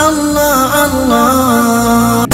Allah Allah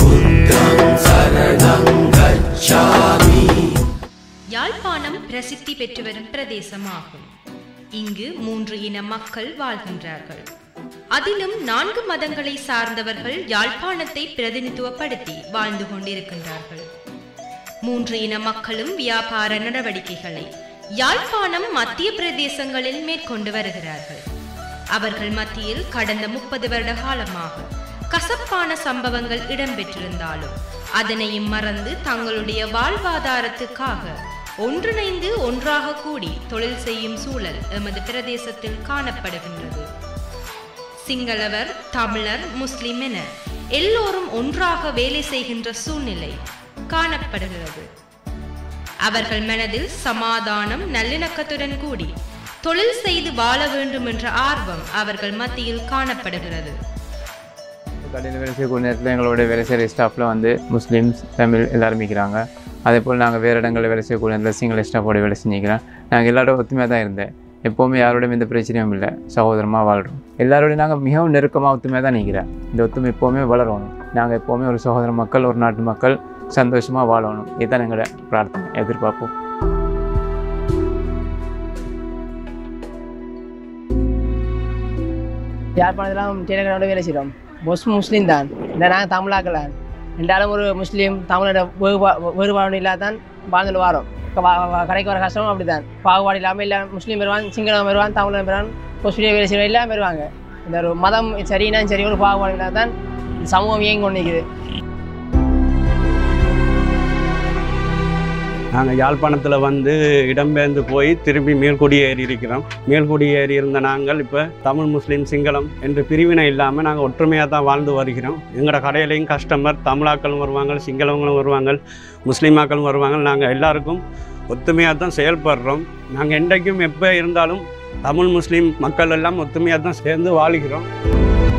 Yazhpanam பிரசித்தி பெற்று வரும் பிரதேசமாகும் இங்கு மூன்று இன மக்கள் வாழ்கின்றார்கள் அதிலும் நான்கு மதங்களை சார்ந்தவர்கள் யாழ்ப்பாணத்தை பிரதிநிதித்துவப்படுத்தி வாழ்ந்து கொண்டிருக்கின்றார்கள் மூன்று இன மக்களும் வியாபார நடவடிக்கைகளை யாழ்ப்பாணம் மத்திய பிரதேசங்களில் மேற்கொண்டு வருகிறார்கள் அவர்கள் மத்தியில் கடந்த முப்பது வருட காலமாக கசப்பான சம்பவங்கள் இடம்பெற்றிருந்தாலும் அதனையும் மறந்து தங்களுடைய வாழ்வாதாரத்துக்காக ஒன்றிணைந்து ஒன்றாக கூடி தொழில் செய்யும் சூழல் எமது பிரதேசத்தில் காணப்படுகின்றது சிங்களவர் தமிழர் முஸ்லிம் என எல்லோரும் ஒன்றாக வேலை செய்கின்ற சூழ்நிலை காணப்படுகிறது அவர்கள் மனதில் சமாதானம் நல்லிணக்கத்துடன் கூடி தொழில் செய்து வாழ வேண்டும் என்ற ஆர்வம் அவர்கள் மத்தியில் காணப்படுகிறது கடையில் வேலை செய்யக்கூடிய நேரத்தில் எங்களோட வேலை செய்கிற ஸ்டாஃபில் வந்து முஸ்லீம்ஸ் தமிழ் எல்லாரும் இருக்கிறாங்க அதே போல் நாங்கள் வேறு இடங்களில் வேலை செய்யக்கூடிய நேரத்தில் சிங்கள ஸ்டாஃபோட வேலை செஞ்சுக்கிறேன் நாங்கள் எல்லாரோட ஒத்துமையாக தான் இருந்தேன் எப்போவுமே யாரோடையும் எந்த பிரச்சனையும் இல்லை சகோதரமாக வாழ்கிறோம் எல்லாரோடையும் நாங்கள் மிகவும் நெருக்கமாக ஒத்துமையாக தான் நிற்கிறேன் இந்த ஒத்துமை எப்போவுமே வளரணும் நாங்கள் எப்போவுமே ஒரு சகோதர மக்கள் ஒரு நாட்டு மக்கள் சந்தோஷமாக வாழணும் இதுதான் எங்களோட பிரார்த்தனை எதிர்பார்ப்போம் யாழ்ப்பாணத்தில் டெலிகிராமோட வேலை செய்கிறோம் மொஸ் முஸ்லீம் தான் இந்த நாங்கள் தமிழாக்கள் ரெண்டாலும் ஒரு முஸ்லீம் தமிழோட வேறுபா வேறுபாடு இல்லாதான் வாழ்ந்துட்டு வரோம் க- வ- வ- கடைக்கு வர கஷ்டமும் அப்படி தான் பாகுபாடு இல்லாமல் இல்லை முஸ்லீம் வருவான் சிங்களம் வருவான் தமிழன் வருவான் முஸ்லீம் வேலை செய்கிறோம் எல்லாம் வருவாங்க இந்த ஒரு மதம் சரினா சரி ஒரு பாகுபாடு இல்லாதான் தான் சமூகம் இயங்கி கொண்டு நிற்குது நாங்கள் யாழ்ப்பாணத்தில் வந்து இடம்பெயர்ந்து போய் திரும்பி மேல்குடியேறி இருக்கிறோம் மேல்குடியேறி இருந்த நாங்கள் இப்போ தமிழ் முஸ்லீம் சிங்களம் என்ற பிரிவினை இல்லாமல் நாங்கள் ஒற்றுமையாக தான் வாழ்ந்து வருகிறோம் எங்களோட கடையிலையும் கஸ்டமர் தமிழாக்களும் வருவாங்க சிங்களவங்களும் வருவாங்க முஸ்லீமாக்களும் வருவாங்க நாங்கள் எல்லாருக்கும் ஒத்துமையாக தான் செயல்படுறோம் நாங்கள் என்றைக்கும் எப்போ இருந்தாலும் தமிழ் முஸ்லீம் மக்கள் எல்லாம் ஒத்துமையாக தான் சேர்ந்து வாழுகிறோம்